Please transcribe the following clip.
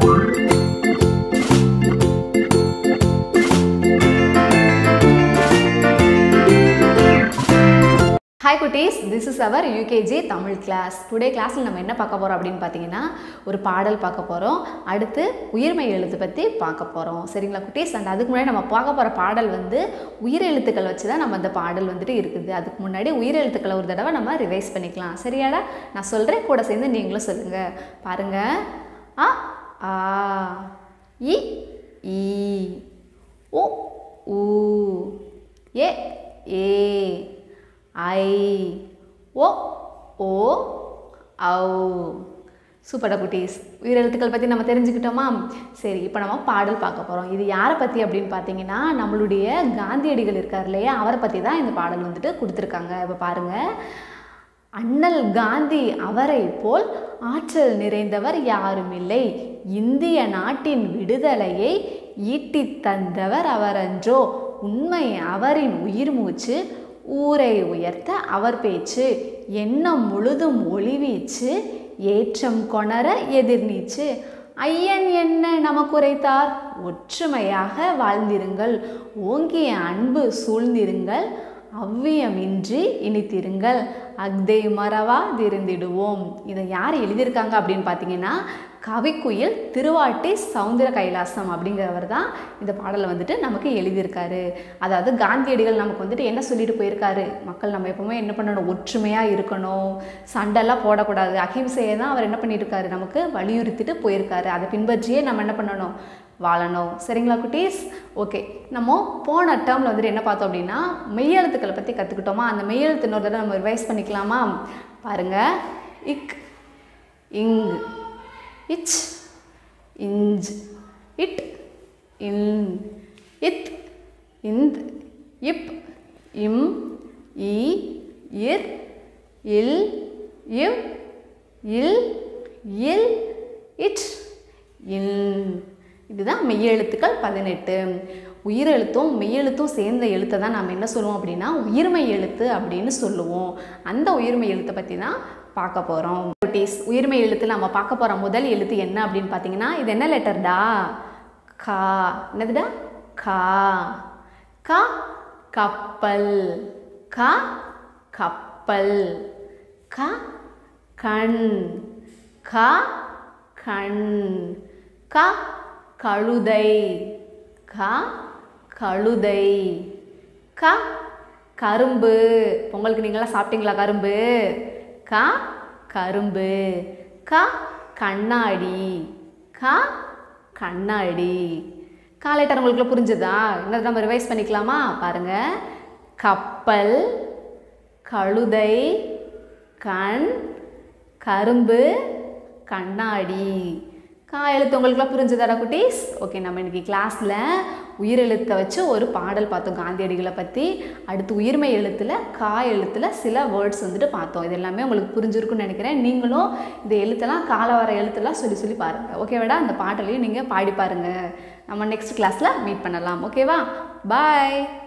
hi குட்டீஸ் this is our UKG Tamil class today கிளாஸில் நம்ம என்ன பார்க்க போகிறோம் அப்படின்னு பார்த்தீங்கன்னா ஒரு பாடல் பார்க்க போகிறோம் அடுத்து உயிர்மை எழுத்து பற்றி பார்க்க போகிறோம் சரிங்களா குட்டீஸ் அண்ட் அதுக்கு முன்னாடி நம்ம பார்க்க போகிற பாடல் வந்து உயிர் எழுத்துக்கள் வச்சு தான் நம்ம அந்த பாடல் வந்துட்டு இருக்குது அதுக்கு முன்னாடி உயிர் எழுத்துக்களை ஒரு தடவை நம்ம ரிவைஸ் பண்ணிக்கலாம் சரியாடா நான் சொல்கிறேன் கூட சேர்ந்து நீங்களும் சொல்லுங்கள் பாருங்கள் அ ஆ இ ஈ ஓ ஊ ஏ ஏ ஐ ஓ ஓ ஔ சூப்பரா குட்டீஸ் உயிரெழுத்துக்கள் பற்றி நம்ம தெரிஞ்சுக்கிட்டோமா சரி இப்போ நம்ம பாடல் பார்க்க போகிறோம் இது யாரை பற்றி அப்படின்னு பார்த்தீங்கன்னா நம்மளுடைய காந்தியடிகள் இருக்கார் இல்லையா அவரை பற்றி தான் இந்த பாடல் வந்துட்டு கொடுத்துருக்காங்க இப்போ பாருங்கள் அண்ணல் காந்தி அவரை போல் ஆற்றல் நிறைந்தவர் யாரும் இல்லை இந்திய நாட்டின் விடுதலையை ஈட்டித் தந்தவர் அவரன்றோ உண்மை அவரின் உயிர் மூச்சு ஊரை உயர்த்த அவர் பேச்சு எண்ணம் முழுதும் ஒளிவீச்சு ஏற்றம் கொணர எதிர்நீச்சு ஐயன் என்ன நமக்குரைத்தார் ஒற்றுமையாக வாழ்ந்திருங்கள் ஓங்கிய அன்பு சூழ்ந்திருங்கள் அவ்வியமின்றி இனித்திருங்கள் அக்தை மறவாதிருந்திடுவோம் இதை யார் எழுதியிருக்காங்க அப்படின்னு பார்த்தீங்கன்னா கவிக்குயில் திருவாட்டி சவுந்தர கைலாசம் அப்படிங்கிறவர் தான் இந்த பாடலை வந்துட்டு நமக்கு எழுதியிருக்காரு அதாவது காந்தியடிகள் நமக்கு வந்துட்டு என்ன சொல்லிட்டு போயிருக்காரு மக்கள் நம்ம எப்பவுமே என்ன பண்ணணும் ஒற்றுமையாக இருக்கணும் சண்டைலாம் போடக்கூடாது அகிம்சையை தான் அவர் என்ன பண்ணிட்டு இருக்காரு நமக்கு வலியுறுத்திட்டு போயிருக்காரு அதை பின்பற்றியே நம்ம என்ன பண்ணணும் வாழணும் சரிங்களா குட்டீஸ் ஓகே நம்ம போன டேர்மில் வந்துட்டு என்ன பார்த்தோம் அப்படின்னா மெய்யெழுத்துக்களை பற்றி கற்றுக்கிட்டோமா அந்த மெய்யெழுத்து இன்னொரு தடவை நம்ம ரிவைஸ் பண்ணிக்கலாமா பாருங்கள் இக் இங் இச் இஞ்ச் இட் இன் இத் இந்த் இப் இம் இ இர் இல் இவ் இல் இல் இட் இல் இதுதான் மெய்யெழுத்துக்கள் பதினெட்டு உயிரெழுத்தும் மெய்யெழுத்தும் சேர்ந்த எழுத்தை தான் நாம் என்ன சொல்லுவோம் அப்படின்னா உயிர்மை எழுத்து அப்படின்னு சொல்லுவோம் அந்த உயிர்மை எழுத்தை பற்றி தான் பார்க்க போகிறோம் குட்டீஸ் உயிர்மை எழுத்து நம்ம பார்க்க போகிற முதல் எழுத்து என்ன அப்படின்னு பார்த்தீங்கன்னா இது என்ன லெட்டர்டா கா என்னதுடா கா கா கப்பல் கா கப்பல் க கண் கா கண் க கழுதை க கழுதை க கரும்பு பொங்கலுக்கு நீங்களாம் சாப்பிட்டீங்களா கரும்பு க கரும்பு க கண்ணாடி க கண்ணாடி காலைட்டர் உங்களுக்குள்ள புரிஞ்சுதா என்ன நம்ம ரிவைஸ் பண்ணிக்கலாமா பாருங்க கப்பல் கழுதை கண் கரும்பு கண்ணாடி கா எழுத்து உங்களுக்குலாம் புரிஞ்சுதாடா குட்டீஸ் ஓகே நம்ம இன்றைக்கி கிளாஸில் உயிரெழுத்தை வச்சு ஒரு பாடல் பார்த்தோம் காந்தியடிகளை பற்றி அடுத்து உயிர்மை எழுத்தில் கா எழுத்தில் சில வேர்ட்ஸ் வந்துட்டு பார்த்தோம் இது எல்லாமே உங்களுக்கு புரிஞ்சிருக்குன்னு நினைக்கிறேன் நீங்களும் இந்த எழுத்தெல்லாம் கால வர எழுத்தெல்லாம் சொல்லி சொல்லி பாருங்கள் ஓகேவாடா அந்த பாட்டலையும் நீங்கள் பாடி பாருங்கள் நம்ம நெக்ஸ்ட் கிளாஸில் மீட் பண்ணலாம் ஓகேவா பாய்